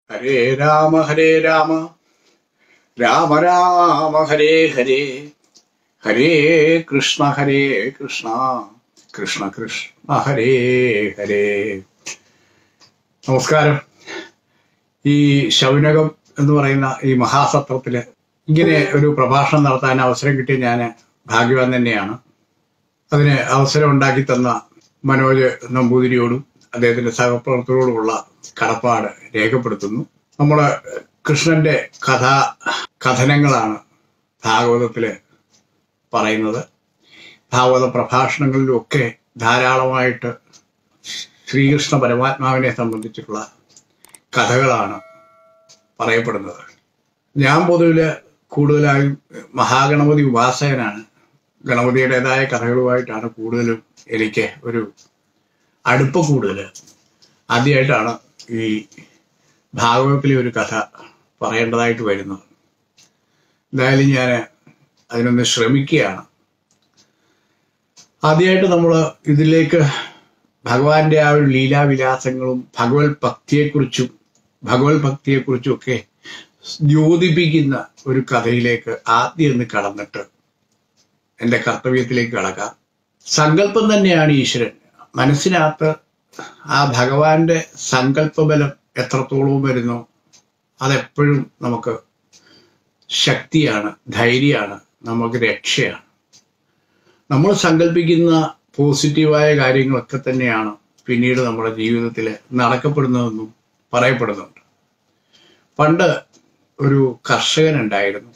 ഹരേ രാമ ഹരേ രാമ രാമ രാമ ഹരേ ഹരേ ഹരേ കൃഷ്ണ ഹരേ കൃഷ്ണ കൃഷ്ണ കൃഷ്ണ ഹരേ ഹരേ നമസ്കാരം ഈ ശൗനകം എന്ന് പറയുന്ന ഈ മഹാസത്രത്തില് ഇങ്ങനെ ഒരു പ്രഭാഷണം നടത്താൻ അവസരം കിട്ടിയ ഞാൻ ഭാഗ്യവാൻ തന്നെയാണ് അതിന് അവസരം ഉണ്ടാക്കി തന്ന മനോജ് നമ്പൂതിരിയോടും അദ്ദേഹത്തിന്റെ സഹപ്രവർത്തകരോടുമുള്ള കടപ്പാട് രേഖപ്പെടുത്തുന്നു നമ്മള് കൃഷ്ണന്റെ കഥാ കഥനങ്ങളാണ് ഭാഗവതത്തില് പറയുന്നത് ഭാഗവത പ്രഭാഷണങ്ങളിലൊക്കെ ധാരാളമായിട്ട് ശ്രീകൃഷ്ണ പരമാത്മാവിനെ സംബന്ധിച്ചിട്ടുള്ള കഥകളാണ് പറയപ്പെടുന്നത് ഞാൻ പൊതുവില് കൂടുതലായും മഹാഗണപതി ഉപാസകനാണ് ഗണപതിയുടേതായ കഥകളുമായിട്ടാണ് കൂടുതലും എനിക്ക് ഒരു അടുപ്പം കൂടുതൽ ആദ്യമായിട്ടാണ് ഈ ഭാഗവതത്തിലെ ഒരു കഥ പറയേണ്ടതായിട്ട് വരുന്നത് എന്തായാലും ഞാൻ അതിനൊന്ന് ശ്രമിക്കുകയാണ് ആദ്യമായിട്ട് നമ്മൾ ഇതിലേക്ക് ഭഗവാന്റെ ആ ഒരു ലീലാവിലാസങ്ങളും ഭഗവത് ഭക്തിയെക്കുറിച്ചും ഭഗവത് ഭക്തിയെക്കുറിച്ചും ഒക്കെ ദ്യോതിപ്പിക്കുന്ന ഒരു കഥയിലേക്ക് ആദ്യം ഒന്ന് കടന്നിട്ട് എൻ്റെ കർത്തവ്യത്തിലേക്ക് കടക്കാം സങ്കല്പം തന്നെയാണ് ഈശ്വരൻ മനസ്സിനകത്ത് ആ ഭഗവാന്റെ സങ്കല്പബലം എത്രത്തോളം വരുന്നോ അതെപ്പോഴും നമുക്ക് ശക്തിയാണ് ധൈര്യമാണ് നമുക്ക് രക്ഷയാണ് നമ്മൾ സങ്കല്പിക്കുന്ന പോസിറ്റീവായ കാര്യങ്ങളൊക്കെ തന്നെയാണ് പിന്നീട് നമ്മുടെ ജീവിതത്തിൽ നടക്കപ്പെടുന്നതെന്നും പറയപ്പെടുന്നുണ്ട് പണ്ട് ഒരു കർഷകനുണ്ടായിരുന്നു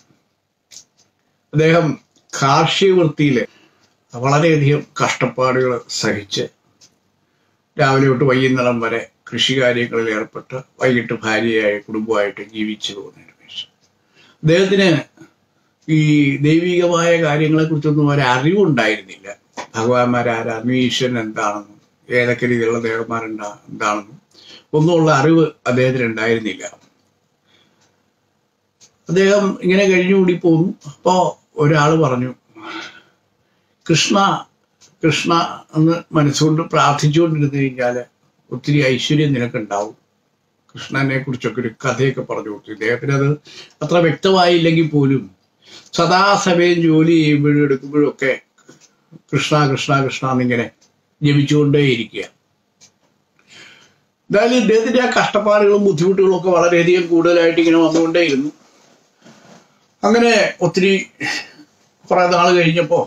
അദ്ദേഹം കാർഷിക വൃത്തിയിൽ വളരെയധികം കഷ്ടപ്പാടുകൾ സഹിച്ച് രാവിലെ തൊട്ട് വൈകുന്നേരം വരെ കൃഷി കാര്യങ്ങളിൽ ഏർപ്പെട്ട് വൈകിട്ട് ഭാര്യയായ കുടുംബമായിട്ട് ജീവിച്ചു പോകുന്നതിന് പേശ് അദ്ദേഹത്തിന് ഈ ദൈവികമായ കാര്യങ്ങളെ കുറിച്ചൊന്നും ഒരു അറിവുണ്ടായിരുന്നില്ല ഭഗവാന്മാരാരാണ് ഈശ്വരൻ എന്താണെന്നും ഏതൊക്കെ രീതിയിലുള്ള ദേവന്മാരുണ്ടാ എന്താണെന്നും ഒന്നുമുള്ള അറിവ് അദ്ദേഹത്തിന് ഉണ്ടായിരുന്നില്ല അദ്ദേഹം ഇങ്ങനെ കഴിഞ്ഞുകൂടി പോന്നു അപ്പോ ഒരാൾ പറഞ്ഞു കൃഷ്ണ കൃഷ്ണ എന്ന് മനസ്സുകൊണ്ട് പ്രാർത്ഥിച്ചുകൊണ്ടിരുന്നു കഴിഞ്ഞാൽ ഒത്തിരി ഐശ്വര്യം നിനക്കുണ്ടാവും കൃഷ്ണനെ കുറിച്ചൊക്കെ ഒരു കഥയൊക്കെ പറഞ്ഞു കൊടുത്തു ഇദ്ദേഹത്തിന് അത് അത്ര വ്യക്തമായില്ലെങ്കിൽ പോലും സദാസമയം ജോലി ചെയ്യുമ്പോഴും എടുക്കുമ്പോഴും ഒക്കെ കൃഷ്ണ കൃഷ്ണ കൃഷ്ണ എന്നിങ്ങനെ ജപിച്ചുകൊണ്ടേയിരിക്കുക എന്തായാലും ഇദ്ദേഹത്തിന്റെ ആ കഷ്ടപ്പാടുകളും ബുദ്ധിമുട്ടുകളും ഒക്കെ വളരെയധികം കൂടുതലായിട്ട് ഇങ്ങനെ വന്നുകൊണ്ടേയിരുന്നു അങ്ങനെ ഒത്തിരി കുറെ നാൾ കഴിഞ്ഞപ്പോ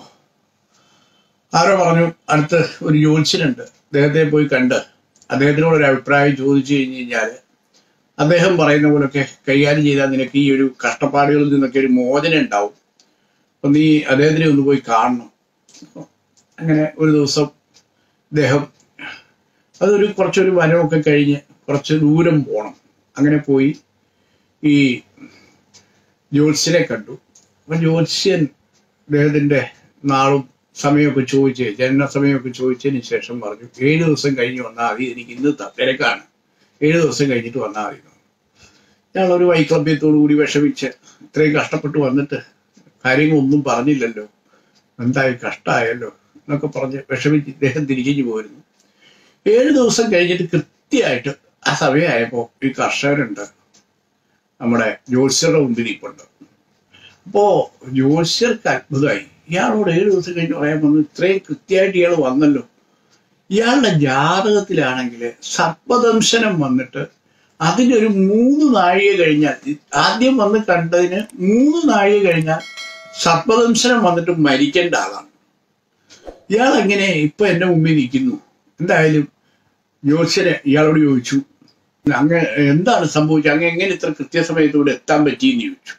ആരോ പറഞ്ഞു അടുത്ത് ഒരു ജ്യോത്സ്യനുണ്ട് അദ്ദേഹത്തെ പോയി കണ്ട് അദ്ദേഹത്തിനോട് ഒരു അഭിപ്രായം ചോദിച്ചു കഴിഞ്ഞു കഴിഞ്ഞാൽ അദ്ദേഹം പറയുന്ന പോലൊക്കെ കൈകാര്യം ചെയ്താൽ നിനക്ക് ഈ ഒരു കഷ്ടപ്പാടുകളിൽ നിന്നൊക്കെ ഒരു മോചനം ഉണ്ടാവും അപ്പൊ നീ അദ്ദേഹത്തിനെ ഒന്ന് പോയി കാണണം അങ്ങനെ ഒരു ദിവസം അദ്ദേഹം അതൊരു കുറച്ചൊരു വനമൊക്കെ കഴിഞ്ഞ് കുറച്ച് ദൂരം പോകണം അങ്ങനെ പോയി ഈ ജ്യോത്സ്യനെ കണ്ടു അപ്പൊ ജ്യോത്സ്യൻ അദ്ദേഹത്തിന്റെ നാളും സമയമൊക്കെ ചോദിച്ച് ജനന സമയമൊക്കെ ചോദിച്ചതിന് ശേഷം പറഞ്ഞു ഏഴ് ദിവസം കഴിഞ്ഞ് വന്നാൽ മതി എനിക്ക് ഇന്ന് ത- തിരക്കാണ് ഏഴ് ദിവസം കഴിഞ്ഞിട്ട് വന്നാൽ മതി ഞങ്ങൾ ഒരു വൈക്ലഭ്യത്തോടു കൂടി വിഷമിച്ച് ഇത്രയും കഷ്ടപ്പെട്ട് വന്നിട്ട് കാര്യങ്ങളൊന്നും പറഞ്ഞില്ലല്ലോ എന്തായി കഷ്ടമായല്ലോ എന്നൊക്കെ പറഞ്ഞ് വിഷമിച്ച് ഇദ്ദേഹം തിരിച്ചു പോയിരുന്നു ഏഴ് ദിവസം കഴിഞ്ഞിട്ട് കൃത്യമായിട്ട് ആ സമയമായപ്പോൾ ഈ കർഷകരുണ്ട് നമ്മുടെ ജ്യോത്സ്യരുടെ മുമ്പിൽ ഇരിപ്പുണ്ട് അപ്പോ ജ്യോത്സ്യർക്ക് അത്ഭുതമായി ഇയാളോട് ഏഴ് ദിവസം കഴിഞ്ഞ് പറയാൻ വന്നു ഇത്രയും കൃത്യമായിട്ട് ഇയാൾ വന്നല്ലോ ഇയാളുടെ ജാതകത്തിലാണെങ്കിൽ സർപ്പദംശനം വന്നിട്ട് അതിനൊരു മൂന്ന് നാഴിക കഴിഞ്ഞാൽ ആദ്യം വന്ന് കണ്ടതിന് മൂന്ന് നാഴിക കഴിഞ്ഞാൽ സർപ്പദംശനം വന്നിട്ട് മരിക്കേണ്ട ആളാണ് ഇയാൾ എങ്ങനെ ഇപ്പൊ എന്റെ മുമ്പിൽ നിൽക്കുന്നു എന്തായാലും ജ്യോത്സ്യനെ ഇയാളോട് ചോദിച്ചു അങ്ങ് എന്താണ് സംഭവിച്ചത് അങ്ങ് എങ്ങനെ ഇത്ര കൃത്യസമയത്തൂടെ എത്താൻ പറ്റിയെന്ന് ചോദിച്ചു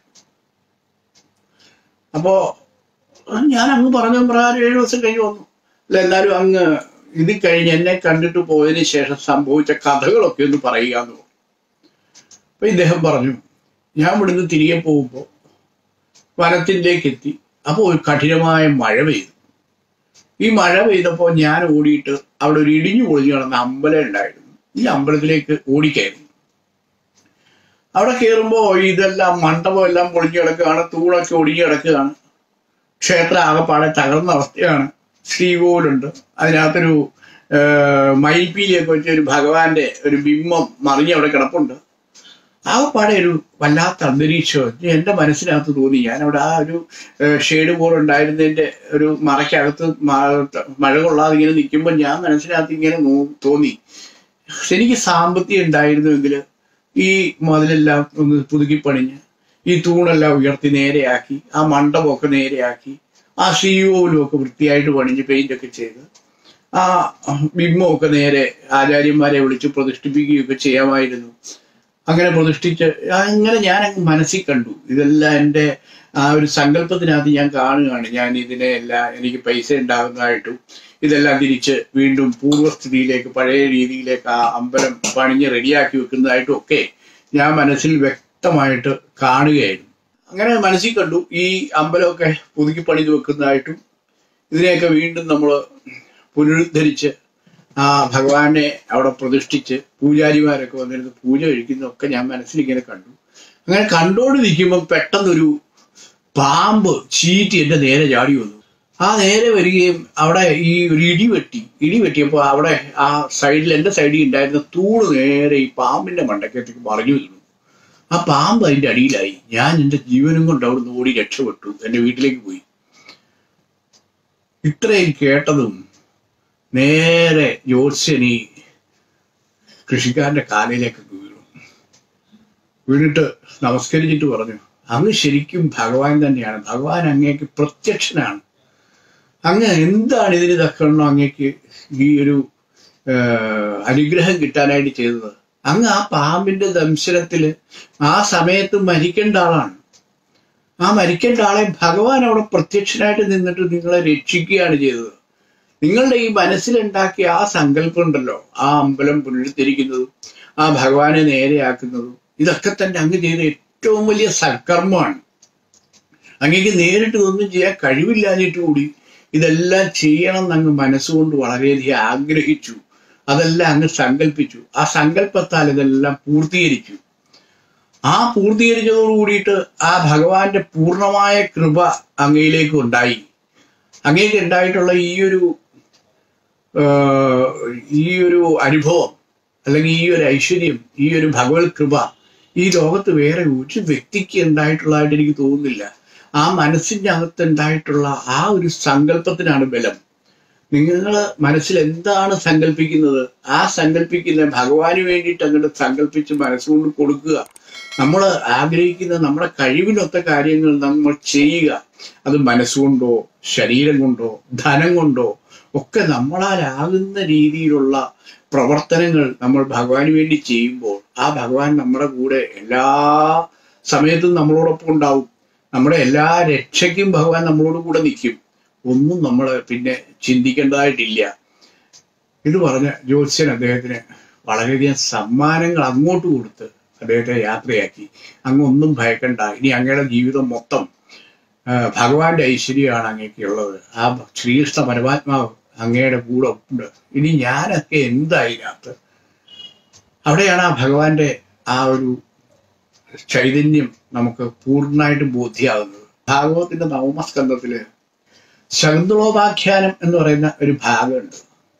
അപ്പോ ഞാൻ അങ്ങ് പറഞ്ഞ പ്രകാരം ഏഴു ദിവസം കഴിഞ്ഞ് വന്നു അല്ല എന്നാലും അങ്ങ് ഇത് കഴിഞ്ഞ് എന്നെ കണ്ടിട്ട് പോയതിന് ശേഷം സംഭവിച്ച കഥകളൊക്കെ ഒന്ന് പറയുക എന്ന് പറഞ്ഞു അപ്പൊ ഇദ്ദേഹം പറഞ്ഞു ഞാൻ ഇവിടുന്ന് തിരികെ പോകുമ്പോൾ വനത്തിലേക്ക് എത്തി അപ്പോൾ ഒരു കഠിനമായ മഴ പെയ്തു ഈ മഴ പെയ്തപ്പോൾ ഞാൻ ഓടിയിട്ട് അവിടെ ഒരു ഇടിഞ്ഞു പൊളിഞ്ഞു കിടന്ന അമ്പലം ഉണ്ടായിരുന്നു ഈ അമ്പലത്തിലേക്ക് ഓടിക്കായിരുന്നു അവിടെ കയറുമ്പോൾ ഇതെല്ലാം മണ്ഡപം എല്ലാം പൊളിഞ്ഞു കിടക്കുകയാണ് തൂണൊക്കെ ഒടിഞ്ഞു കിടക്കുകയാണ് ക്ഷേത്രം ആകെപ്പാടെ തകർന്ന അവസ്ഥയാണ് ശ്രീകോവിലുണ്ട് അതിനകത്തൊരു ആ, മയിൽപ്പീലിയൊക്കെ വെച്ച ഒരു ഭഗവാന്റെ ഒരു ബിംബം മറിഞ്ഞ് അവിടെ കിടപ്പുണ്ട് ആകെപ്പാടെ ഒരു വല്ലാത്ത അന്തരീക്ഷം എൻ്റെ മനസ്സിനകത്ത് തോന്നി ഞാൻ അവിടെ ആ ഒരു ഷെയ്ഡ് പോലെ ഉണ്ടായിരുന്നതിന്റെ ഒരു മറയ്ക്കകത്ത് മ- മഴ കൊള്ളാതെ ഇങ്ങനെ നിൽക്കുമ്പോൾ ഞാൻ മനസ്സിനകത്ത് ഇങ്ങനെ നോ- തോന്നി എനിക്ക് സാമ്പത്തികം ഉണ്ടായിരുന്നുവെങ്കിൽ ഈ മുതലെല്ലാം ഒന്ന് പുതുക്കി പണിഞ്ഞ് ഈ തൂണെല്ലാം ഉയർത്തി നേരെയാക്കി ആ മണ്ഡപമൊക്കെ നേരെയാക്കി ആ ശ്രീകോവിലും ഒക്കെ വൃത്തിയായിട്ട് പണിഞ്ഞ് പെയിന്റ് ഒക്കെ ചെയ്ത് ആ ബിംബമൊക്കെ നേരെ ആചാര്യന്മാരെ വിളിച്ച് പ്രതിഷ്ഠിപ്പിക്കുകയൊക്കെ ചെയ്യാമായിരുന്നു അങ്ങനെ പ്രതിഷ്ഠിച്ച് അങ്ങനെ ഞാൻ അങ്ങ് മനസ്സിൽ കണ്ടു ഇതെല്ലാം എൻ്റെ ആ ഒരു സങ്കല്പത്തിനകത്ത് ഞാൻ കാണുകയാണ് ഞാൻ ഇതിനെ എല്ലാം എനിക്ക് പൈസ ഉണ്ടാകുന്നതായിട്ടും ഇതെല്ലാം തിരിച്ച് വീണ്ടും പൂർവ്വസ്ഥിതിയിലേക്ക് പഴയ രീതിയിലേക്ക് ആ അമ്പലം പണിഞ്ഞ് റെഡിയാക്കി വെക്കുന്നതായിട്ടും ഒക്കെ ഞാൻ മനസ്സിൽ വ്യക്തമായിട്ട് കാണുകയായിരുന്നു അങ്ങനെ മനസ്സിൽ കണ്ടു ഈ അമ്പലമൊക്കെ പുതുക്കി പണിത് വെക്കുന്നതായിട്ടും ഇതിനെയൊക്കെ വീണ്ടും നമ്മൾ പുനരുദ്ധരിച്ച് ആ ഭഗവാനെ അവിടെ പ്രതിഷ്ഠിച്ച് പൂജാരിമാരൊക്കെ വന്നിരുന്ന് പൂജ കഴിക്കുന്നതൊക്കെ ഞാൻ മനസ്സിലിങ്ങനെ കണ്ടു അങ്ങനെ കണ്ടോണ്ട് നിൽക്കുമ്പോൾ പെട്ടെന്നൊരു പാമ്പ് ചീറ്റി എന്റെ നേരെ ചാടി വന്നു ആ നേരെ വരികയും അവിടെ ഈ ഒരു ഇടി വെട്ടി ഇടി വെട്ടിയപ്പോൾ അവിടെ ആ സൈഡിൽ എന്റെ സൈഡിൽ ഉണ്ടായിരുന്ന തൂണ് നേരെ ഈ പാമ്പിന്റെ മണ്ടക്കത്തേക്ക് മറിഞ്ഞു വീണു ആ പാമ്പ് അതിന്റെ അടിയിലായി ഞാൻ എന്റെ ജീവനും കൊണ്ട് അവിടെ നിന്ന് ഓടി രക്ഷപ്പെട്ടു എന്റെ വീട്ടിലേക്ക് പോയി ഇത്രയും കേട്ടതും നേരെ ജ്യോത്സ്യനി കൃഷിക്കാരന്റെ കാലയിലേക്ക് വീണു വീണിട്ട് നമസ്കരിച്ചിട്ട് പറഞ്ഞു അങ്ങ് ശരിക്കും ഭഗവാൻ തന്നെയാണ് ഭഗവാൻ അങ്ങേക്ക് പ്രത്യക്ഷനാണ് അങ്ങ് എന്താണ് ഇതിന് തക്കണം അങ്ങേക്ക് ഈ ഒരു ആ, അനുഗ്രഹം കിട്ടാനായിട്ട് ചെയ്തത് അങ്ങ് ആ പാമ്പിന്റെ ദംശനത്തില് ആ സമയത്ത് മരിക്കേണ്ട ആളാണ് ആ മരിക്കേണ്ട ആളെ ഭഗവാൻ അവിടെ പ്രത്യക്ഷനായിട്ട് നിന്നിട്ട് നിങ്ങളെ രക്ഷിക്കുകയാണ് ചെയ്തത് നിങ്ങളുടെ ഈ മനസ്സിലുണ്ടാക്കിയ ആ സങ്കല്പം ഉണ്ടല്ലോ ആ അമ്പലം പുനരുദ്ധരിക്കുന്നതും ആ ഭഗവാനെ നേരെയാക്കുന്നതും ഇതൊക്കെ തന്നെ അങ്ങ് ചെയ്ത ഏറ്റവും വലിയ സൽക്കർമ്മമാണ് അങ്ങേക്ക് നേരിട്ട് ഇതൊന്നും ചെയ്യാൻ കഴിവില്ലാഞ്ഞിട്ട് കൂടി ഇതെല്ലാം ചെയ്യണം എന്ന് അങ്ങ് മനസ്സുകൊണ്ട് വളരെയധികം ആഗ്രഹിച്ചു അതെല്ലാം അങ്ങ് സങ്കല്പിച്ചു ആ സങ്കല്പത്താൽ ഇതെല്ലാം പൂർത്തീകരിച്ചു ആ പൂർത്തീകരിച്ചതോട് കൂടിയിട്ട് ആ ഭഗവാന്റെ പൂർണ്ണമായ കൃപ അങ്ങയിലേക്ക് ഉണ്ടായി അങ്ങേക്ക് ഉണ്ടായിട്ടുള്ള ഈ ഒരു ആഹ്, ഈ ഒരു അനുഭവം അല്ലെങ്കിൽ ഈ ഒരു ഐശ്വര്യം ഈ ഒരു ഭഗവത് കൃപ ഈ ലോകത്ത് വേറെ ഒരു വ്യക്തിക്ക് ഉണ്ടായിട്ടുള്ളതായിട്ട് എനിക്ക് തോന്നുന്നില്ല ആ മനസ്സിന്റെ അകത്ത് ഉണ്ടായിട്ടുള്ള ആ ഒരു സങ്കല്പത്തിനാണ് ബലം നിങ്ങൾ മനസ്സിൽ എന്താണ് സങ്കല്പിക്കുന്നത് ആ സങ്കല്പിക്കുന്ന ഭഗവാന് വേണ്ടിയിട്ട് അങ്ങോട്ട് സങ്കല്പിച്ച് മനസ്സുകൊണ്ട് കൊടുക്കുക നമ്മൾ ആഗ്രഹിക്കുന്ന നമ്മുടെ കഴിവിനൊത്ത കാര്യങ്ങൾ നമ്മൾ ചെയ്യുക അത് മനസ്സുകൊണ്ടോ ശരീരം കൊണ്ടോ ധനം കൊണ്ടോ ഒക്കെ നമ്മളാലാകുന്ന രീതിയിലുള്ള പ്രവർത്തനങ്ങൾ നമ്മൾ ഭഗവാന് വേണ്ടി ചെയ്യുമ്പോൾ ആ ഭഗവാൻ നമ്മുടെ കൂടെ എല്ലാ സമയത്തും നമ്മളോടൊപ്പം ഉണ്ടാവും നമ്മുടെ എല്ലാ രക്ഷയ്ക്കും ഭഗവാൻ നമ്മളോട് കൂടെ നിൽക്കും ഒന്നും നമ്മൾ പിന്നെ ചിന്തിക്കേണ്ടതായിട്ടില്ല ഇത് പറഞ്ഞ ജ്യോത്സ്യൻ അദ്ദേഹത്തിന് വളരെയധികം സമ്മാനങ്ങൾ അങ്ങോട്ട് കൊടുത്ത് അദ്ദേഹത്തെ യാത്രയാക്കി അങ്ങ് ഒന്നും ഭയക്കണ്ട ഇനി അങ്ങയുടെ ജീവിതം മൊത്തം ആ, ഭഗവാന്റെ ഐശ്വര്യമാണ് അങ്ങേക്കുള്ളത് ആ ശ്രീകൃഷ്ണ പരമാത്മാവ് അങ്ങയുടെ കൂടെ ഉണ്ട് ഇനി ഞാനൊക്കെ എന്തായിനകത്ത് അവിടെയാണ് ആ ഭഗവാന്റെ ആ ഒരു ചൈതന്യം നമുക്ക് പൂർണ്ണമായിട്ട് ബോധ്യമാകുന്നത് ഭാഗവത്തിന്റെ നവമസ്കന്ധത്തില് ശകുന്തളോപാഖ്യാനം എന്ന് പറയുന്ന ഒരു ഭാഗമുണ്ട്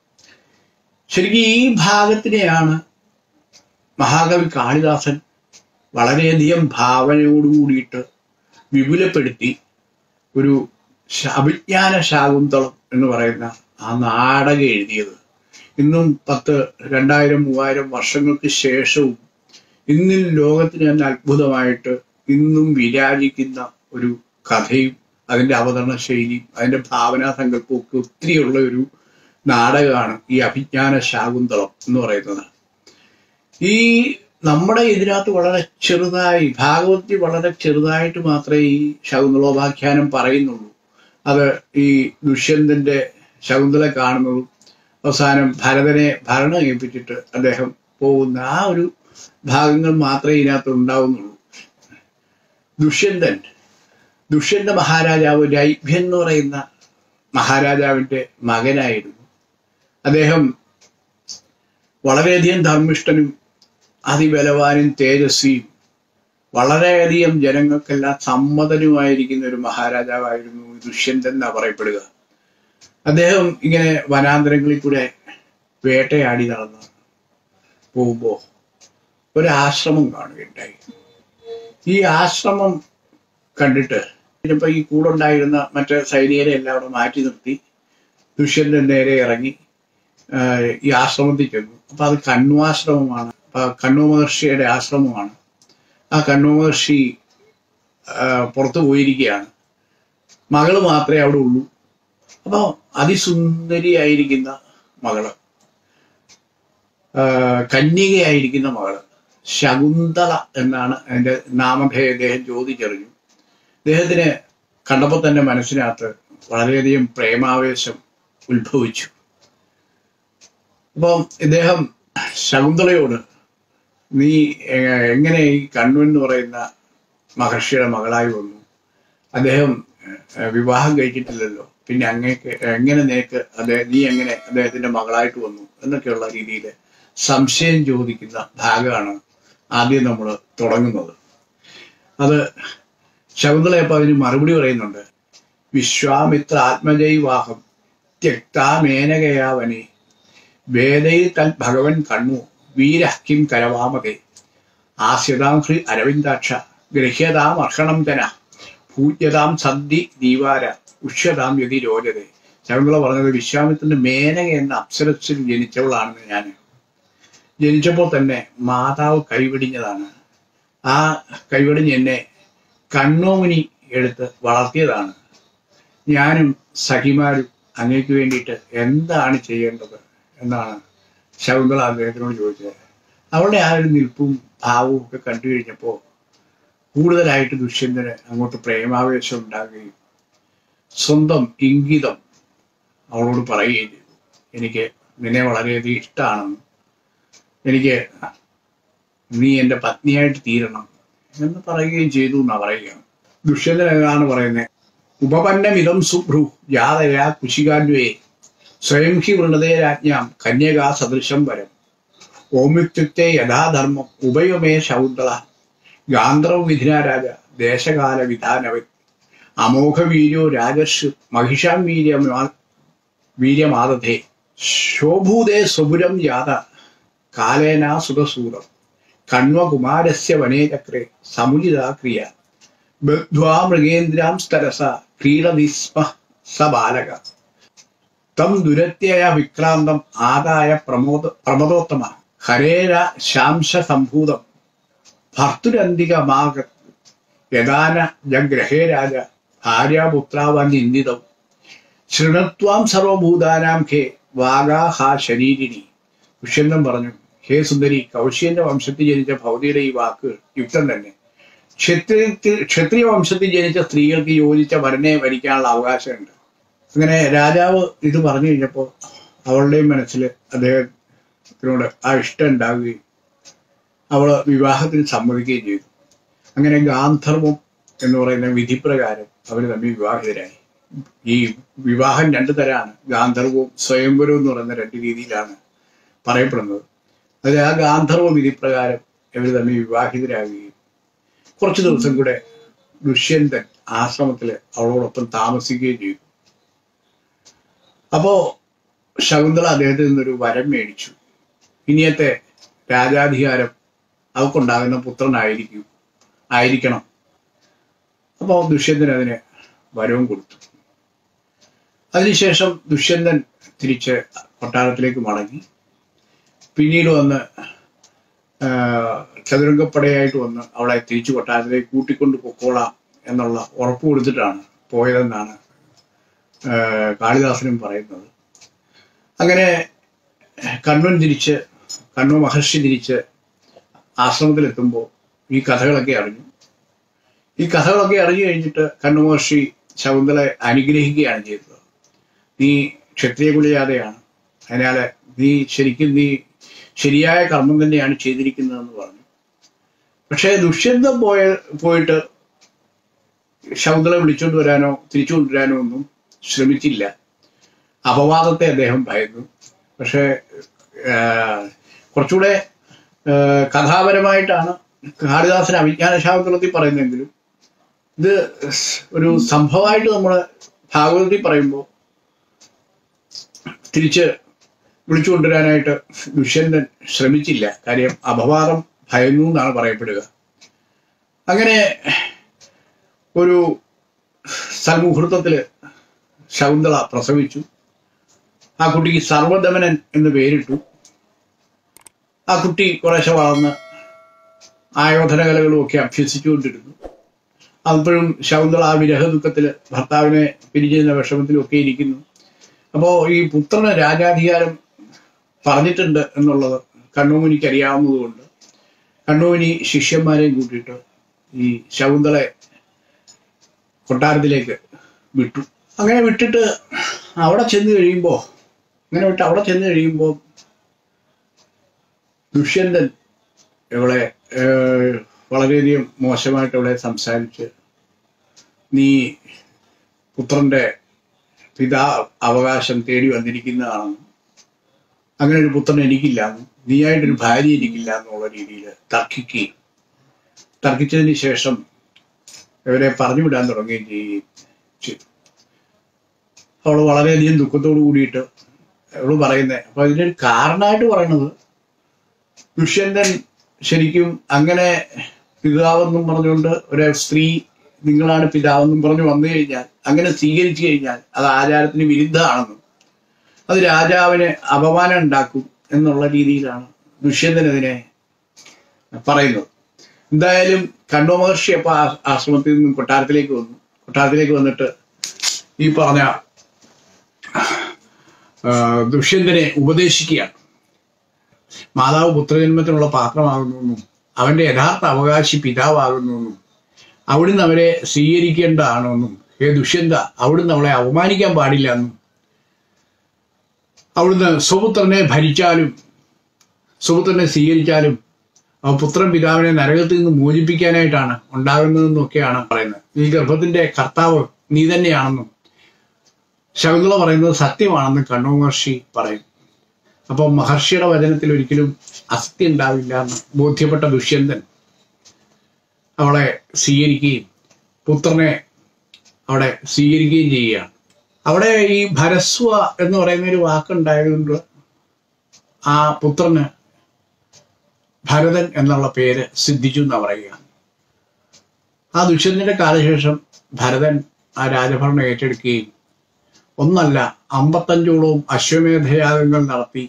ശരിക്കും ഈ ഭാഗത്തിനെയാണ് മഹാകവി കാളിദാസൻ വളരെയധികം ഭാവനയോട് കൂടിയിട്ട് വിപുലപ്പെടുത്തി ഒരു ശ- അഭിജ്ഞാന ശാകുന്തളം എന്ന് പറയുന്ന ആ നാടകം എഴുതിയത് ഇന്നും പത്ത് രണ്ടായിരം മൂവായിരം വർഷങ്ങൾക്ക് ശേഷവും ഇന്നിൽ ലോകത്തിന് തന്നെ അത്ഭുതമായിട്ട് ഇന്നും വിരാജിക്കുന്ന ഒരു കഥയും അതിന്റെ അവതരണ ശൈലിയും അതിന്റെ ഭാവനാ സങ്കല്പവും ഒക്കെ ഒത്തിരിയുള്ള ഒരു നാടകമാണ് ഈ അഭിജ്ഞാന ശാകുന്തളം എന്ന് പറയുന്നത് ഈ നമ്മുടെ ഇതിനകത്ത് വളരെ ചെറുതായി ഭാഗവതി വളരെ ചെറുതായിട്ട് മാത്രമേ ഈ ശകുന്തളോപാഖ്യാനം പറയുന്നുള്ളൂ അത് ഈ ദുഷ്യന്തന്റെ ശകുന്തള കാണുന്നതും അവസാനം ഭരതനെ ഭരണം ഏൽപ്പിച്ചിട്ട് അദ്ദേഹം പോകുന്ന ആ ഒരു ഭാഗങ്ങൾ മാത്രമേ ഇതിനകത്ത് ഉണ്ടാവുന്നുള്ളൂ ദുഷ്യന്തൻ ദുഷ്യന്ത മഹാരാജാവ് രൈഭ്യൻ എന്ന് പറയുന്ന മഹാരാജാവിന്റെ മകനായിരുന്നു അദ്ദേഹം വളരെയധികം ധർമ്മിഷ്ഠനും അതിബലവാനും തേജസ്വിയും വളരെയധികം ജനങ്ങൾക്കെല്ലാം സമ്മതനുമായിരിക്കുന്ന ഒരു മഹാരാജാവായിരുന്നു ദുഷ്യന്തൻ എന്നാ പറയപ്പെടുക അദ്ദേഹം ഇങ്ങനെ വനാന്തരങ്ങളിൽ കൂടെ വേട്ടയാടി നടന്ന് പോകുമ്പോ ഒരു ആശ്രമം കാണുകയുണ്ടായി ഈ ആശ്രമം കണ്ടിട്ട് ഇനിയിപ്പോൾ ഈ കൂടെ ഉണ്ടായിരുന്ന മറ്റ് സൈനികരെ എല്ലാം അവിടെ മാറ്റി നിർത്തി ദുഷ്യന്തൻ നേരെ ഇറങ്ങി ആ, ഈ ആശ്രമത്തിൽ ചെന്നു അപ്പൊ അത് കണ്വാശ്രമമാണ് അപ്പൊ കണ്ണു മഹർഷിയുടെ ആശ്രമമാണ് ആ കണ്ണു മഹർഷി ആ, പുറത്തു പോയിരിക്കുകയാണ് മകള് മാത്രമേ അവിടെ ഉള്ളൂ അപ്പൊ അതിസുന്ദരിയായിരിക്കുന്ന മകള് ആ, കന്യകയായിരിക്കുന്ന മകള് ശകുന്തള എന്നാണ് അതിന്റെ നാമധേയം അദ്ദേഹം ചോദിച്ചറിഞ്ഞു അദ്ദേഹത്തിന് കണ്ടപ്പോൾ തന്നെ മനസ്സിനകത്ത് വളരെയധികം പ്രേമാവേശം ഉത്ഭവിച്ചു അപ്പം ഇദ്ദേഹം ശകുന്തളയോട് നീ എ- എങ്ങനെ ഈ കണ്ണു എന്ന് പറയുന്ന മഹർഷിയുടെ മകളായി വന്നു അദ്ദേഹം ഏഹ്, വിവാഹം കഴിച്ചിട്ടില്ലല്ലോ പിന്നെ അങ്ങേക്ക് എങ്ങനെ നിനക്ക് അദ്ദേഹം നീ എങ്ങനെ അദ്ദേഹത്തിന്റെ മകളായിട്ട് വന്നു എന്നൊക്കെയുള്ള രീതിയിൽ സംശയം ചോദിക്കുന്ന ഭാഗമാണ് ആദ്യം നമ്മൾ തുടങ്ങുന്നത് അത് ശകുന്തളയപ്പോൾ അതിന് മറുപടി പറയുന്നുണ്ട് വിശ്വാമിത്ര ആത്മജൈവാഹം ത്യക്താമേനകയാവനെ വേദയിൽ തൽ ഭഗവൻ കണ്ണു വീരഹ്കിം കരവാമതേ ആസ്യതാം ഹൃ അരവിന്ദാക്ഷ ഗൃഹ്യതാം അർഹണം ജന പൂജ്യതാം സന്ധി ദീവാര ഉഷ്യതാം യതി രോചതേ ശകുന്തള പറഞ്ഞത് വിശ്വാമിത്രന്റെ മേനക എന്ന അപ്സരസിൽ ജനിച്ചവളാണെന്ന് ഞാൻ ജനിച്ചപ്പോൾ തന്നെ മാതാവ് കൈവിടിഞ്ഞതാണ് ആ കൈവിടിഞ്ഞ് എന്നെ കണ്ണോമുനി എടുത്ത് വളർത്തിയതാണ് ഞാനും സഖിമാരും അങ്ങേക്ക് വേണ്ടിയിട്ട് എന്താണ് ചെയ്യേണ്ടത് എന്നാണ് ശകുന്തള അദ്ദേഹത്തിനോട് ചോദിച്ചത് അവളുടെ ആ ഒരു നിൽപ്പും ഭാവവും ഒക്കെ കണ്ടു കഴിഞ്ഞപ്പോൾ കൂടുതലായിട്ട് ദുഷ്യന്തന് അങ്ങോട്ട് പ്രേമാവേശം ഉണ്ടാകുകയും സ്വന്തം ഇംഗിതം അവളോട് പറയുകയും ചെയ്തു എനിക്ക് നിന്നെ വളരെയധികം ഇഷ്ടമാണെന്നും എനിക്ക് നീ എൻ്റെ പത്നിയായിട്ട് തീരണം എന്ന് പറയുകയും ചെയ്തു എന്നാ പറയുക ദുഷ്യന്തൻ എന്നാണ് പറയുന്നത് ഉപപന്നമിതം സുഭ്രു ജാതയാ കുശികാന്വേ സ്വയം ഹി വൃണതേ രാജ്ഞാം കന്യകാ സദൃശം വരം ഓമിത്യുക്തെ യഥാധർമ്മം ഉഭയമേ ശൗന്തള ഗാന്ധർവ വിധിന രാജ ദേശകാല വിധാനവൻ അമോഘ വീര്യോ രാജർഷു മഹിഷാം വീര്യമാ വീര്യമാദധേ ശോഭൂതേ സ്വപുരം യാത കാലേന സുഖസൂരം കണ്വകുമാരസ്യ വനേ ചക്രേ സമുചിതാ ക്രിയ ബദ്ധ്വാ മൃഗേന്ദ്രാം സ്തരസ ക്രീഡതി സ്മ സ ബാലക തം ദുരത്യയ വിക്രാന്തം ആദായ പ്രമോദ പ്രമദോത്തമ ഹരേര ശാംശ സംഭൂതം ഭർത്തുരന്തികമാക യദാന ജഗ്രഹേ രാജ ഭാര്യാപുത്രാവാൻ നിന്ദിതം ശൃണത്വാം സർവഭൂതാനാം ഹേ വാഗാഹാ ശരീരിണി ദുഷ്യന്തൻ പറഞ്ഞു ഹേ സുന്ദരി കൗശ്യന്റെ വംശത്തിൽ ജനിച്ച ഭൗതിയുടെ ഈ വാക്ക് യുക്തം തന്നെ ക്ഷത്രിയത്തിൽ ക്ഷത്രിയ വംശത്തിൽ ജനിച്ച സ്ത്രീകൾക്ക് യോജിച്ച വരനെ വരിക്കാനുള്ള അവകാശമുണ്ട് അങ്ങനെ രാജാവ് ഇത് പറഞ്ഞു കഴിഞ്ഞപ്പോൾ അവളുടെയും മനസ്സിൽ അദ്ദേഹത്തിനോട് ആ ഇഷ്ടം ഉണ്ടാവുകയും അവള് വിവാഹത്തിന് സമ്മതിക്കുകയും ചെയ്തു അങ്ങനെ ഗാന്ധർവം എന്ന് പറയുന്ന വിധിപ്രകാരം അവർ തമ്മിൽ വിവാഹിതരായി ഈ വിവാഹം രണ്ടു തരാണ് ഗാന്ധർവവും സ്വയംവരവും എന്ന് പറയുന്ന രണ്ട് രീതിയിലാണ് പറയപ്പെടുന്നത് അതിൽ ആ ഗാന്ധർവ വിധിപ്രകാരം ഇവർ തമ്മിൽ വിവാഹിതരാകുകയും കുറച്ചു ദിവസം കൂടെ ദുഷ്യന്തൻ ആശ്രമത്തിൽ അവളോടൊപ്പം താമസിക്കുകയും ചെയ്തു അപ്പോ ശകുന്തള അദ്ദേഹത്തിൽ നിന്നൊരു വരം മേടിച്ചു ഇനിയത്തെ രാജാധികാരം അവക്കുണ്ടാകുന്ന പുത്രനായിരിക്കും ആയിരിക്കണം അപ്പോൾ ദുഷ്യന്തൻ അതിന് വരവും കൊടുത്തു അതിനുശേഷം ദുഷ്യന്തൻ തിരിച്ച് കൊട്ടാരത്തിലേക്ക് മടങ്ങി പിന്നീട് വന്ന് ആ, ചതുരംഗപ്പടയായിട്ട് വന്ന് അവളെ തിരിച്ചു കൊട്ടാരത്തിലേക്ക് കൂട്ടിക്കൊണ്ട് പൊക്കോളാം എന്നുള്ള ഉറപ്പ് കൊടുത്തിട്ടാണ് പോയതെന്നാണ് ആ, കാളിദാസനും പറയുന്നത് അങ്ങനെ കണ്ണൻ തിരിച്ച് കണ്ണു മഹർഷി തിരിച്ച് ആശ്രമത്തിലെത്തുമ്പോൾ ഈ കഥകളൊക്കെ അറിഞ്ഞു ഈ കഥകളൊക്കെ അറിഞ്ഞു കഴിഞ്ഞിട്ട് കണ്ണു മഹർഷി ശകുന്തളെ അനുഗ്രഹിക്കുകയാണ് ചെയ്തത് നീ ക്ഷത്രിയ കുലജാതയാണ് അതിനാൽ നീ ശരിക്കും നീ ശരിയായ കർമ്മം തന്നെയാണ് ചെയ്തിരിക്കുന്നതെന്ന് പറഞ്ഞു പക്ഷേ ദുഷ്യന്തം പോയ പോയിട്ട് ശകുന്തളെ വിളിച്ചുകൊണ്ട് വരാനോ തിരിച്ചു കൊണ്ടുവരാനോ ഒന്നും ശ്രമിച്ചില്ല അപവാദത്തെ അദ്ദേഹം ഭയന്നു പക്ഷേ ആ, കുറച്ചുകൂടെ ആ, കഥാപരമായിട്ടാണ് കാളിദാസൻ അവിജ്ഞാന ശാകുന്തളത്തിൽ പറയുന്നെങ്കിലും ഇത് ഒരു സംഭവമായിട്ട് നമ്മൾ ഭാഗവതത്തിൽ പറയുമ്പോൾ തിരിച്ച് വിളിച്ചു കൊണ്ടുവരാനായിട്ട് ദുഷ്യന്തൻ ശ്രമിച്ചില്ല കാര്യം അപവാദം ഭയന്നു എന്നാണ് പറയപ്പെടുക അങ്ങനെ ഒരു സൽമുഹൂർത്തത്തിൽ ശകുന്തള പ്രസവിച്ചു ആ കുട്ടിക്ക് സർവദമനൻ എന്ന് പേരിട്ടു ആ കുട്ടി കുറേശ്ശെ വളർന്ന് ആയോധന കലകളും ഒക്കെ അഭ്യസിച്ചുകൊണ്ടിരുന്നു അപ്പോഴും ശകുന്തള ആ വിരഹ ദുഃഖത്തിൽ ഭർത്താവിനെ പിരിഞ്ഞിരുന്ന വിഷമത്തിലും ഒക്കെ ഇരിക്കുന്നു അപ്പോൾ ഈ പുത്രന് രാജാധികാരം പറഞ്ഞിട്ടുണ്ട് എന്നുള്ളത് കണ്ണൂമുനിക്ക് അറിയാവുന്നതുകൊണ്ട് കണ്ണൂമുനി ശിഷ്യന്മാരെയും കൂട്ടിയിട്ട് ഈ ശകുന്തളെ കൊട്ടാരത്തിലേക്ക് വിട്ടു അങ്ങനെ വിട്ടിട്ട് അവിടെ ചെന്ന് കഴിയുമ്പോൾ അങ്ങനെ വിട്ട് അവിടെ ചെന്ന് കഴിയുമ്പോൾ ദുഷ്യന്തൻ ഇവളെ ഏഹ്, വളരെയധികം മോശമായിട്ട് ഇവളെ സംസാരിച്ച് നീ പുത്രന്റെ പിതാ അവകാശം തേടി വന്നിരിക്കുന്നതാണെന്നും അങ്ങനെ ഒരു പുത്രൻ എനിക്കില്ലാന്നും നീയായിട്ടൊരു ഭാര്യ എനിക്കില്ല എന്നുള്ള രീതിയിൽ തർക്കിക്കുകയും തർക്കിച്ചതിന് ശേഷം ഇവരെ പറഞ്ഞു വിടാൻ തുടങ്ങുകയും ചെയ്യുകയും ചെയ്തു അവൾ വളരെയധികം ദുഃഖത്തോടു കൂടിയിട്ട് അവള് പറയുന്നത് അപ്പൊ അതിനൊരു കാരണമായിട്ട് പറയണത് ദുഷ്യന്തൻ ശരിക്കും അങ്ങനെ പിതാവെന്നും പറഞ്ഞുകൊണ്ട് ഒരു സ്ത്രീ നിങ്ങളാണ് പിതാവെന്നും പറഞ്ഞു വന്നു കഴിഞ്ഞാൽ അങ്ങനെ സ്വീകരിച്ചു കഴിഞ്ഞാൽ അത് ആചാരത്തിന് വിരുദ്ധമാണെന്നും അത് രാജാവിന് അപമാനം ഉണ്ടാക്കും എന്നുള്ള രീതിയിലാണ് ദുഷ്യന്തൻ അതിനെ പറയുന്നത് എന്തായാലും കണ്ണു മഹർഷി അപ്പൊ ആ- ആശ്രമത്തിൽ നിന്നും കൊട്ടാരത്തിലേക്ക് വന്നു കൊട്ടാരത്തിലേക്ക് വന്നിട്ട് ഈ പറഞ്ഞ ആ, ദുഷ്യന്തനെ ഉപദേശിക്കുകയാണ് മാതാവ് പുത്രജന്മത്തിനുള്ള പാത്രമാകുന്നു അവന്റെ യഥാർത്ഥ അവകാശി പിതാവാകുന്നു അവിടുന്ന് അവരെ സ്വീകരിക്കേണ്ടതാണെന്നും ഹേ ദുഷ്യന്ത അവിടുന്ന് അവളെ അവമാനിക്കാൻ പാടില്ല എന്നും അവിടുന്ന് സ്വപുത്രനെ ഭരിച്ചാലും സ്വപുത്രനെ സ്വീകരിച്ചാലും ആ പുത്രൻ പിതാവിനെ നരകത്തിൽ നിന്ന് മോചിപ്പിക്കാനായിട്ടാണ് ഉണ്ടാകുന്നതെന്നൊക്കെയാണ് പറയുന്നത് ഈ ഗർഭത്തിന്റെ കർത്താവ് നീ തന്നെയാണെന്നും ശകുന്തള പറയുന്നത് സത്യമാണെന്ന് കണ്ണു മഹർഷി പറയും അപ്പോൾ മഹർഷിയുടെ വചനത്തിൽ ഒരിക്കലും അസത്യം ഉണ്ടാവില്ല എന്ന് ബോധ്യപ്പെട്ട ദുഷ്യന്തൻ അവളെ സ്വീകരിക്കുകയും പുത്രനെ അവിടെ സ്വീകരിക്കുകയും ചെയ്യുകയാണ് അവിടെ ഈ ഭരസ്വ എന്ന് പറയുന്ന ഒരു വാക്കുണ്ടായതുകൊണ്ട് ആ പുത്രന് ഭരതൻ എന്നുള്ള പേര് സിദ്ധിച്ചു എന്നാ പറയുക ആ ദുഷ്യന്തന്റെ കാലശേഷം ഭരതൻ ആ രാജഭരണം ഏറ്റെടുക്കുകയും ഒന്നല്ല അമ്പത്തഞ്ചോളവും അശ്വമേധയാഗങ്ങൾ നടത്തി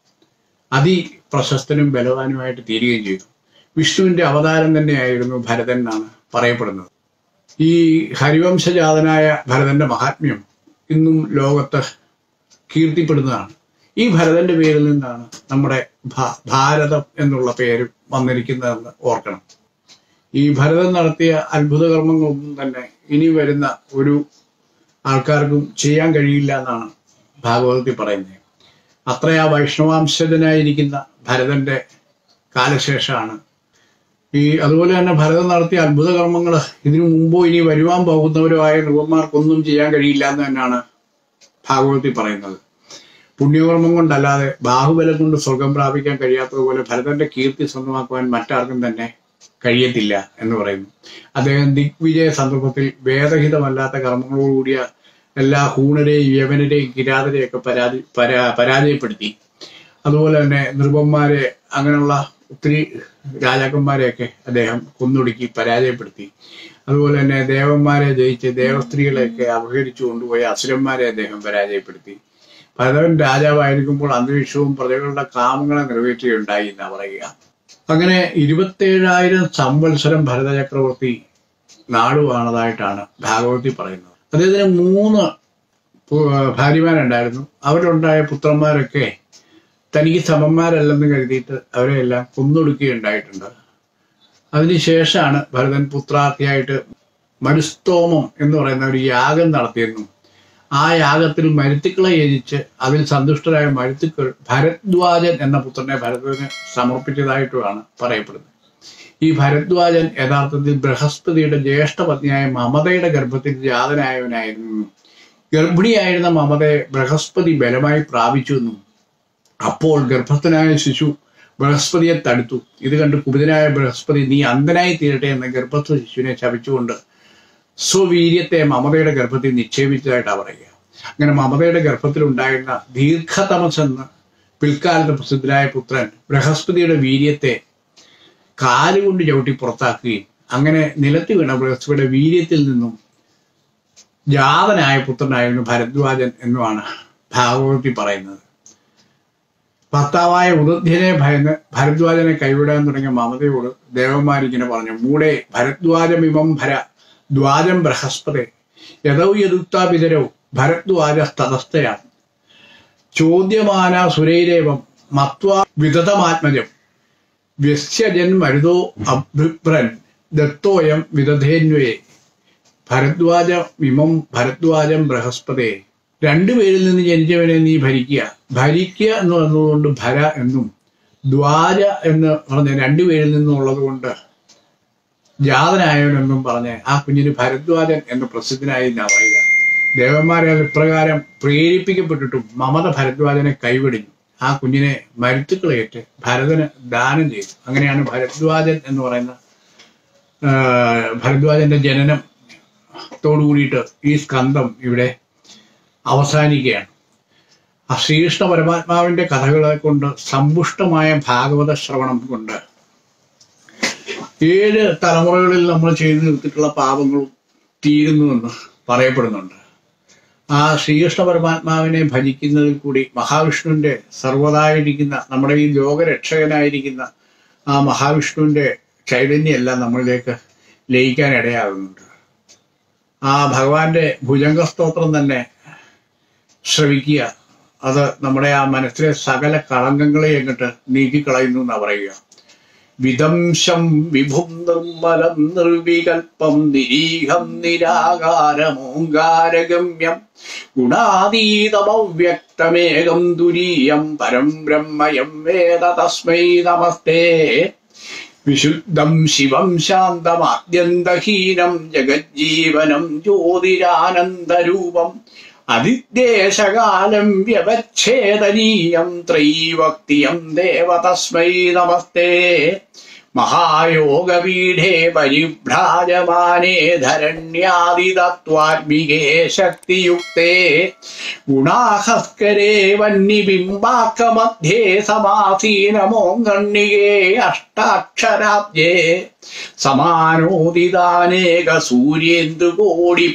അതിപ്രശസ്തനും ബലവാനുമായിട്ട് തീരുകയും ചെയ്തു വിഷ്ണുവിന്റെ അവതാരം തന്നെയായിരുന്നു ഭരതൻ എന്നാണ് പറയപ്പെടുന്നത് ഈ ഹരിവംശജാതനായ ഭരതന്റെ മഹാത്മ്യം ഇന്നും ലോകത്ത് കീർത്തിപ്പെടുന്നതാണ് ഈ ഭരതന്റെ പേരിൽ നിന്നാണ് നമ്മുടെ ഭ- ഭാരതം എന്നുള്ള പേര് വന്നിരിക്കുന്നതെന്ന് ഓർക്കണം ഈ ഭരതൻ നടത്തിയ അത്ഭുത കർമ്മങ്ങളൊന്നും തന്നെ ഇനി വരുന്ന ഒരു ആൾക്കാർക്കും ചെയ്യാൻ കഴിയില്ല എന്നാണ് ഭാഗവതത്തിൽ പറയുന്നത് അത്ര ആ വൈഷ്ണവാംശജനായിരിക്കുന്ന ഭരതന്റെ കാലശേഷമാണ് ഈ അതുപോലെ തന്നെ ഭരതൻ നടത്തിയ അത്ഭുത കർമ്മങ്ങൾ ഇതിനു മുമ്പോ ഇനി വരുവാൻ പോകുന്നവരുമായ നൃപന്മാർക്കൊന്നും ചെയ്യാൻ കഴിയില്ല എന്ന് തന്നെയാണ് ഭാഗവതത്തിൽ പറയുന്നത് പുണ്യകർമ്മം കൊണ്ടല്ലാതെ ബാഹുബലം കൊണ്ട് സ്വർഗം പ്രാപിക്കാൻ കഴിയാത്തതുപോലെ ഭരതന്റെ കീർത്തി സ്വന്തമാക്കുവാൻ മറ്റാർക്കും തന്നെ കഴിയത്തില്ല എന്ന് പറയുന്നു അദ്ദേഹം ദിഗ്വിജയ സന്ദർഭത്തിൽ വേദഹിതമല്ലാത്ത കർമ്മങ്ങളോടുകൂടിയ എല്ലാ ഹൂണരെയും യവനരെയും കിരാതരെയും ഒക്കെ പരാതി പരാ പരാജയപ്പെടുത്തി അതുപോലെ തന്നെ നൃപന്മാരെ അങ്ങനെയുള്ള ഒത്തിരി രാജാക്കന്മാരെയൊക്കെ അദ്ദേഹം കൊന്നൊടുക്കി പരാജയപ്പെടുത്തി അതുപോലെ തന്നെ ദേവന്മാരെ ജയിച്ച് ദേവസ്ത്രീകളെയൊക്കെ അപഹരിച്ചു കൊണ്ടുപോയ അസുരന്മാരെ അദ്ദേഹം പരാജയപ്പെടുത്തി ഭരതൻ രാജാവായിരിക്കുമ്പോൾ അന്തരീക്ഷവും പ്രജകളുടെ കാമങ്ങളെ നിറവേറ്റുകയുണ്ടായി എന്നാ പറയുക അങ്ങനെ ഇരുപത്തേഴായിരം സംവത്സരം ഭരത ചക്രവർത്തി നാടുവാണതായിട്ടാണ് ഭാഗവതി പറയുന്നത് അദ്ദേഹത്തിന് മൂന്ന് പു- ഭാര്യമാരുണ്ടായിരുന്നു അവരുണ്ടായ പുത്രന്മാരൊക്കെ തനിക്ക് സമന്മാരല്ലെന്ന് കരുതിയിട്ട് അവരെ എല്ലാം കൊന്നൊടുക്കുകയുണ്ടായിട്ടുണ്ട് അതിനുശേഷമാണ് ഭരതൻ പുത്രാർത്ഥിയായിട്ട് മരുസ്തോമം എന്ന് പറയുന്ന ഒരു യാഗം നടത്തിയെന്നും ആ യാഗത്തിൽ മരുത്തുക്കളെ യജിച്ച് അതിൽ സന്തുഷ്ടരായ മരുത്തുക്കൾ ഭരദ്വാജൻ എന്ന പുത്രനെ ഭരതന് സമർപ്പിച്ചതായിട്ടുമാണ് പറയപ്പെടുന്നത് ഈ ഭരദ്വാജൻ യഥാർത്ഥത്തിൽ ബൃഹസ്പതിയുടെ ജ്യേഷ്ഠ പത്നിയായ മമതയുടെ ഗർഭത്തിൽ ജാതനായവനായിരുന്നു ഗർഭിണിയായിരുന്ന മമതയെ ബൃഹസ്പതി ബലമായി പ്രാപിച്ചു എന്നും അപ്പോൾ ഗർഭസ്ഥനായ ശിശു ബൃഹസ്പതിയെ തടുത്തു ഇത് കണ്ട് കുപിതനായ ബൃഹസ്പതി നീ അന്ധനായി തീരട്ടെ എന്ന് ഗർഭസ്ഥ ശിശുവിനെ ശപിച്ചുകൊണ്ട് സ്വവീര്യത്തെ മമതയുടെ ഗർഭത്തിൽ നിക്ഷേപിച്ചതായിട്ടാണ് പറയുക അങ്ങനെ മമതയുടെ ഗർഭത്തിൽ ഉണ്ടായിരുന്ന ദീർഘതമസ് എന്ന പിൽക്കാലത്ത് പ്രസിദ്ധനായ പുത്രൻ ബൃഹസ്പതിയുടെ വീര്യത്തെ കാലുകൊണ്ട് ചവിട്ടി പുറത്താക്കുകയും അങ്ങനെ നിലത്ത് വീണ ബൃഹസ്പതിയുടെ വീര്യത്തിൽ നിന്നും ജാതനായ പുത്രനായിരുന്നു ഭരദ്വാജൻ എന്നുമാണ് ഭാഗവതത്തിൽ പറയുന്നത് ഭർത്താവായ ഉദധ്യനെ ഭയന്ന് ഭരദ്വാജനെ കൈവിടാൻ തുടങ്ങിയ മമതയോട് ദേവന്മാരിങ്ങനെ പറഞ്ഞു മൂടെ ഭരദ്വാജമിമം ഭര ദ്വാജം ബൃഹസ്പതി യഥൗ യദുക്താപിതരോ ഭരദ്വാജ തതസ്ഥയാണ് ചോദ്യമാന സുരൈരേവം മത്വാ വിദതമാത്മജം വ്യസ്യജൻ മരുതോ അഭിപ്രൻ ദത്തോയം വിദധേന്വയെ ഭരദ്വാജ വിമം ഭരദ്വാജം ബൃഹസ്പതേ രണ്ടുപേരിൽ നിന്ന് ജനിച്ചവനെ നീ ഭരിക്കുക ഭരിക്കുക എന്ന് പറഞ്ഞതുകൊണ്ട് ഭര എന്നും ദ്വാര എന്ന് പറഞ്ഞ രണ്ടുപേരിൽ നിന്നുള്ളത് കൊണ്ട് ജാതനായവനെന്നും പറഞ്ഞ് ആ കുഞ്ഞിന് ഭരദ്വാജൻ എന്ന് പ്രസിദ്ധനായി ഞാൻ പറയുക ദേവന്മാരെ അത് ഇപ്രകാരം പ്രേരിപ്പിക്കപ്പെട്ടിട്ടും മമത ഭരദ്വാജനെ കൈവിടിഞ്ഞു ആ കുഞ്ഞിനെ മരുത്തുക്കളേറ്റ് ഭരതന് ദാനം ചെയ്തു അങ്ങനെയാണ് ഭരദ്വാജൻ എന്ന് പറയുന്ന ആ, ഭരദ്വാജന്റെ ജനനം ത്തോടുകൂടിയിട്ട് ഈ സ്കന്ധം ഇവിടെ അവസാനിക്കുകയാണ് ആ ശ്രീകൃഷ്ണ പരമാത്മാവിന്റെ കഥകളെ കൊണ്ട് സമ്പുഷ്ടമായ ഭാഗവത ശ്രവണം കൊണ്ട് ഏഴ് തലമുറകളിൽ നമ്മൾ ചെയ്തു നിർത്തിയിട്ടുള്ള പാപങ്ങളും തീരുന്നുവെന്ന് പറയപ്പെടുന്നുണ്ട് ആ ശ്രീകൃഷ്ണ പരമാത്മാവിനെ ഭജിക്കുന്നതിൽ കൂടി മഹാവിഷ്ണുവിന്റെ സർവ്വതായിരിക്കുന്ന നമ്മുടെ ഈ ലോകരക്ഷകനായിരിക്കുന്ന ആ മഹാവിഷ്ണുവിന്റെ ചൈതന്യമെല്ലാം നമ്മളിലേക്ക് ലയിക്കാൻ ഇടയാകുന്നുണ്ട് ആ ഭഗവാന്റെ ഭുജംഗ സ്തോത്രം തന്നെ ശ്രവിക്കുക അത് നമ്മുടെ ആ മനസ്സിലെ സകല കളങ്കങ്ങളെ അങ്ങോട്ട് നീക്കിക്കളയുന്നു എന്നാ പറയുക വിദംശം വിഭും നിർമ്മലം നിർവികൽപ്പം നിരീഹം നിരാകാരമോങ്കാരഗമ്യം ഗുണാതീതമവ്യക്തമേകം തുരീയം പരം ബ്രഹ്മയം വേദ തസ്മൈ നമസ്തേ വിശുദ്ധം ശിവം ശാന്തമാദ്യന്തഹീനം ജഗജ്ജീവനം ജ്യോതിരാനന്ദരൂപം അതിദേശകാലം വ്യവച്ഛേദനീയം ത്രൈവക്തിയം ദേവ തസ്മൈ നമസ്തേ മഹായോഗപീഠേ പരിഭ്രാജമാനേ ധരണ്യാദിതത്വാത്മികേ ശക്തിയുക്തേ ഗുണാഹസ്കരേ വന്യബിംബാക്കമധ്യേ സമാസീനമോങ്കണ്ണികേ അഷ്ടാക്ഷരാബ്ജേ സമാനോദിതാനേക സൂര്യേന്ദുകോടി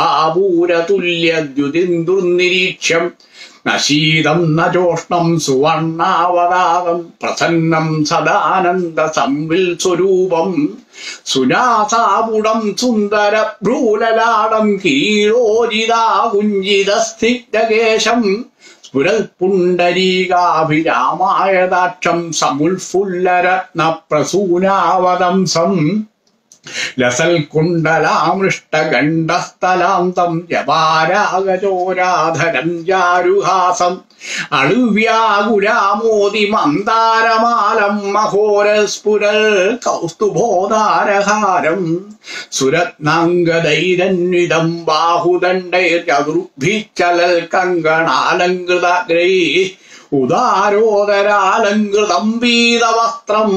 പ്രഭാപൂരതുല്യദ്യുതിന്ദുർനിരീക്ഷ്യം നശീതം നോഷ്ണം സുവർണാവതാകം പ്രസന്നം സദാനന്ദ സംവിൽ സ്വരൂപം സുനാസാപുടം സുന്ദര ഭ്രൂലലാടം കീരോജിതാകുഞ്ചിതസ്ഥിഗ്ധകേശം സ്ഫുരൽ പുണ്ടരീകാഭിരാമായതാക്ഷം സമുൽഫുല്ലരത്ന പ്രസൂനാവതംസം ലസൽ കുണ്ടലാമൃഷ്ടഗണ്ഡസ്ഥലാന്തം ജപാരാഗചോരാധരം ജാരുഹാസം അണുവ്യാകുരാമോദി മന്ദാരമാലം മഹോരസ്ഫുരൽ കൗസ്തുഭോദാരഹാരം സുരത്നാംഗദൈരന്വിതം ബാഹുദണ്ഡൈർചതുർഭിച്ചലൽ കങ്കണാലങ്കൃതഗ്രൈ ഉദാരോദരാലങ്കൃതം വീതവസ്ത്രം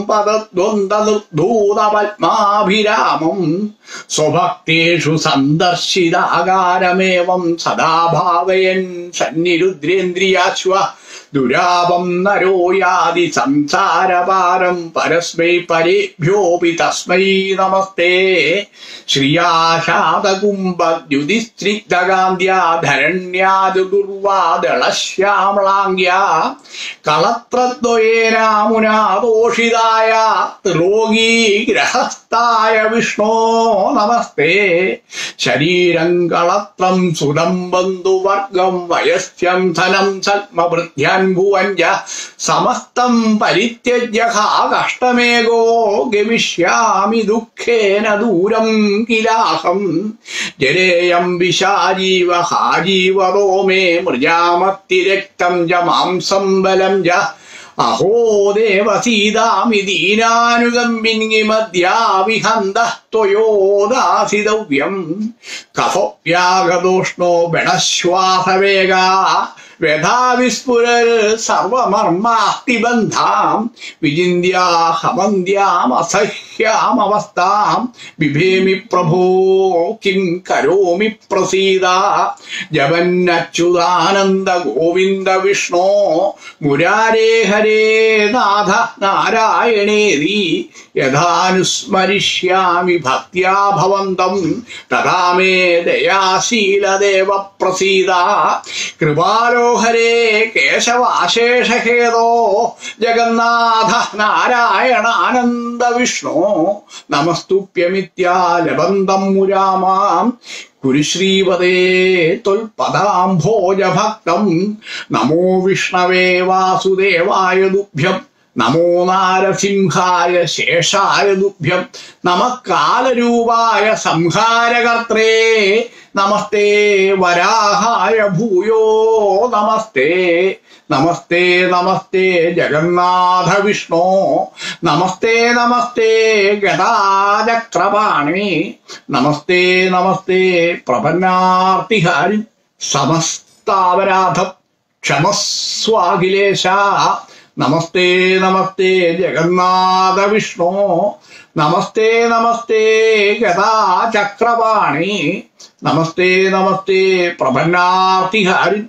പദദ്വന്ദ്വൂതപത്മാഭിരാമം സ്വഭക്തേഷു സന്ദർശിതാകാരമേവം സദാ ഭാവയൻ സന്നിരുദ്രേന്ദ്രിയാശ്വ ദുരാപം നരോ യാതി സംസാരപാരം പരസ്മൈ പരേഭ്യോപി തസ്മൈ നമസ്തേ ശ്രിയാശാതകുംഭദ്യുതിസ്ത്രിഗ്ധകാന്ത്യാ ധരണ്യാദുർവാദളശ്യാമളാംഗ്യാ കളത്രദ്വയേനാമുനാദോഷിതായ ത്രിലോകീഗ്രഹസ്ഥായ വിഷ്ണോ നമസ്തേ ശരീരം കളത്രം സുതം ബന്ധുവർഗം വയസ്യം ധനം സത്മഭൃത്യാൻ ഭുവഞ്ച സമസ്തം പരിത്യജ്യ കഷ്ടമേകോ ഗമിഷ്യാമി ദുഃഖേന ദൂരം കിലാഹം ജരേയം വിഷാജീവ ഹാജീവതോ മേ മൃജാമത്തിരക്തം ച മാംസം ബലം ച അഹോ ദേവസീതാമി ദീനാനുഗമ്പിന്മദ്യാവിഹന്തസ്ത്വയോദാസിതവ്യം കഫവ്യാഗതോഷ്ണോ ബണശ്വാസവേഗ വ്യഥാവിസ്ഫുരൽ സർവമർമാസ്തിബന്ധാം വിചിന്യാഹമന്ത്യാം അസഹ്യാമവസ്ഥാം ബിഭേമി പ്രഭോ കിം കരോമി പ്രസീത ജപന്നച്യുതാനന്ദ ഗോവിന്ദ വിഷ്ണോ മുരാരേ ഹരേ നാഥ നാരായണേതി യഥാനുസ്മരിഷ്യാമി ഭക്ത്യാ ഭവന്തം തഥാ മേ ദയാശീലദേവ പ്രസീത കൃപാലോഹരേ കേശവാശേഷഹേതോ ജഗന്നാഥ നാരായണാനന്ദ വിഷ്ണോ നമസ്തുപ്യമിത്യാലബന്ധം മുരാമാം കുരുശ്രീപദേ തൊൽപദാംഭോജഭക്തം നമോ വിഷ്ണവേ വാസുദേവായ ദുഭ്യം നമോ നാരസിംഹായ ശേഷായ ദുഭ്യം നമക്കാലരൂപായ സംഹാരകർത്രേ നമസ്തേ വരാഹായ ഭൂയോ നമസ്തേ നമസ്തേ നമസ്തേ ജഗന്നാഥ വിഷ്ണോ നമസ്തേ നമസ്തേ ഗതാചക്രപാണി നമസ്തേ നമസ്തേ പ്രപന്നാർത്തിഹാരി സമസ്താവരാധം ക്ഷമസ്വാഖിലേശ നമസ്തേ നമസ്തേ ജഗന്നാഥ വിഷ്ണു നമസ്തേ നമസ്തേ ഗതാചക്രപാണി നമസ്തേ നമസ്തേ പ്രപന്നാർത്തിഹാരി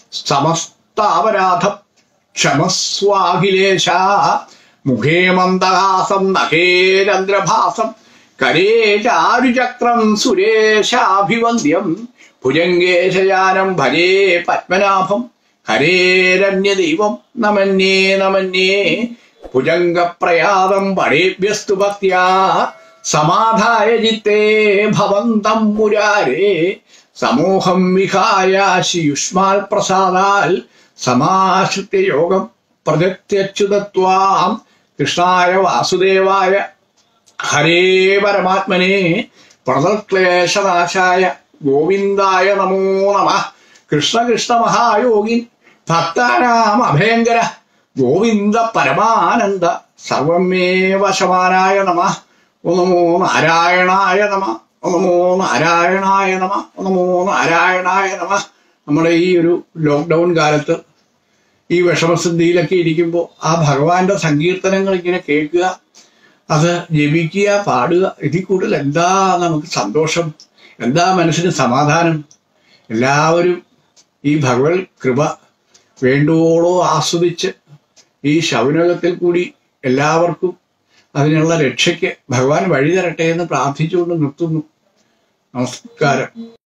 സമസ്താപരാധം ക്ഷമസ്വാഖിലേശ മുഖേ മന്ദഹാസം നഖേ ചന്ദ്രഭാസം കരേ ചാരുചക്രം സുരേശാഭിവന്ദ്യം ഭുജംഗേശയാനം ഭജേ പത്മനാഭം ഹരേരന്യദൈവം നമന്യേ നമന്യേ ഭുജംഗപ്രയാതം പടേഭ്യസ്തു ഭക്ത്യാ സമാധായ ചിത്തേ ഭവന്തം മുരാരേ സമൂഹം വിഹായ ശിയുഷ്മാൽ പ്രസാദാൽ സമാശ്രിത്യ യോഗം പ്രജക്ത്യച്യുതത്വാം കൃഷ്ണായ വാസുദേവായ ഹരേ പരമാത്മനെ പ്രതക്ലേശനാശായ ഗോവിന്ദായ നമോ നമ കൃഷ്ണ കൃഷ്ണ മഹായോഗിൻ ഭക്താനാം അഭയങ്കര ഗോവിന്ദ പരമാനന്ദ സർവം മേ വശമാനായ നമ ഓ നമോ നാരായണായ നമ ഓ നമോ നാരായണായ നമ ഓ നമോ നാരായണായ നമ നമ്മുടെ ഈ ഒരു ലോക്ക്ഡൗൺ കാലത്ത് ഈ വിഷമസ്ഥിതിയിലൊക്കെ ഇരിക്കുമ്പോൾ ആ ഭഗവാന്റെ സങ്കീർത്തനങ്ങൾ ഇങ്ങനെ കേൾക്കുക അത് ജപിക്കുക പാടുക ഇതിൽ കൂടുതൽ എന്താ നമുക്ക് സന്തോഷം എന്താ മനസ്സിന് സമാധാനം എല്ലാവരും ഈ ഭഗവത് കൃപ വേണ്ടുവോളോ ആസ്വദിച്ച് ഈ ശൗനകത്തിൽ കൂടി എല്ലാവർക്കും അതിനുള്ള രക്ഷയ്ക്ക് ഭഗവാൻ വഴി തരട്ടെ എന്ന് പ്രാർത്ഥിച്ചുകൊണ്ട് നിർത്തുന്നു നമസ്കാരം